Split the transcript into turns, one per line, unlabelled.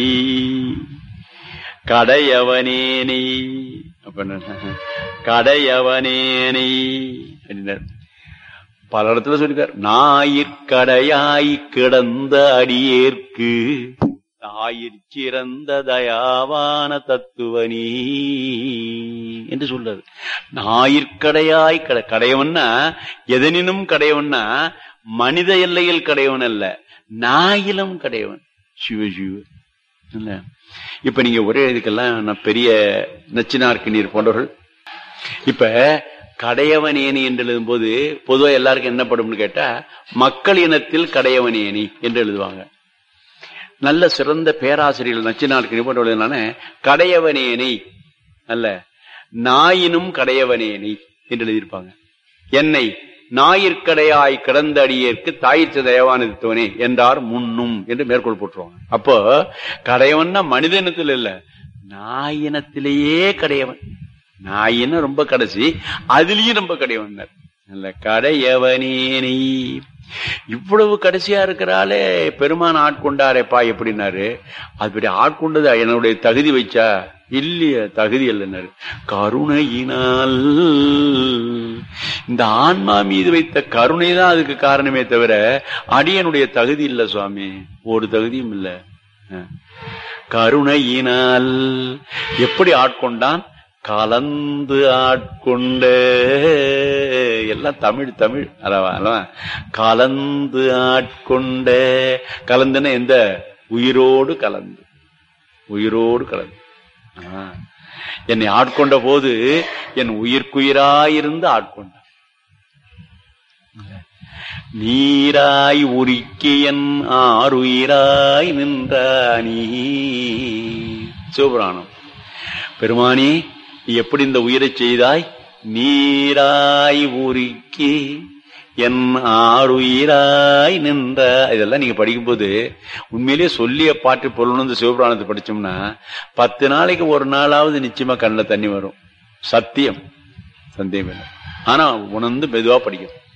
கடையவனேனை அப்ப என்ன கடையவனேனை அப்படின்னார் பல இடத்துல சொல்லிருக்கார் ஞாயிற்கடையாய் கிடந்த அடியேற்கு ஆயிற் சிறந்த தயாவான தத்துவனி என்று சொல்றாரு ஞாயிற்கடையாய் கட கடையவன்னா எதனினும் கடையவன்னா மனித எல்லையில் கடையவன் அல்ல நாயிலும் கடையவன் சிவ சிவ இல்ல இப்ப நீங்க ஒரே இதுக்கெல்லாம் நான் பெரிய நச்சினார்க்கு நீர் போன்றவர்கள் இப்ப கடையவனேனி என்று எழுதும் போது பொதுவா எல்லாருக்கும் என்ன படும்னு கேட்டா மக்கள் இனத்தில் கடையவனேனி என்று எழுதுவாங்க நல்ல சிறந்த பேராசிரியர்கள் நச்சினார்க்கு போன்ற எழுதினால கடையவனேனி அல்ல நாயினும் கடையவனேனி என்று எழுதியிருப்பாங்க என்னை ஞாயிற்கடையாய் கிடந்த அடியேற்கு தாயிற்று தயவானதுவனே என்றார் முன்னும் என்று மேற்கோள் போட்டுருவாங்க அப்போ கடையவன்னா மனித இனத்தில் இல்ல நாயினத்திலேயே கடையவன் நாயின்னு ரொம்ப கடைசி அதுலயும் ரொம்ப கடையவன் இல்ல கடையவனேனி இவ்வளவு கடைசியா இருக்கிறாலே பெருமான் ஆட்கொண்டாரேப்பா எப்படின்னாரு அப்படி ஆட்கொண்டது என்னுடைய தகுதி வச்சா இல்லைய தகுதி இல்லைன்னாரு கருணையினால் இந்த ஆன்மா மீது வைத்த கருணை தான் அதுக்கு காரணமே தவிர அடியனுடைய தகுதி இல்ல சுவாமி ஒரு தகுதியும் இல்ல கருணையினால் எப்படி ஆட்கொண்டான் கலந்து ஆட்கொண்ட எல்லாம் தமிழ் தமிழ் அல்லவா கலந்து ஆட்கொண்ட கலந்துன்னா எந்த உயிரோடு கலந்து உயிரோடு கலந்து என்னை ஆட்கொண்ட போது என் உயிர்க்குயிராயிருந்து ஆட்கொண்ட நீராய் உருக்கியன் ஆறுயிராய் நின்றானி சிவபுராணம் பெருமானி எப்படி இந்த உயிரை செய்தாய் நீராய் உருக்கி என் ஆறுயிராய் நின்ற இதெல்லாம் நீங்க படிக்கும்போது உண்மையிலேயே சொல்லிய பாட்டு பொருள் இந்த சிவபுராணத்தை படிச்சோம்னா பத்து நாளைக்கு ஒரு நாளாவது நிச்சயமா கண்ணில் தண்ணி வரும் சத்தியம் சந்தேகம் இல்லை ஆனா உணர்ந்து மெதுவா படிக்கணும்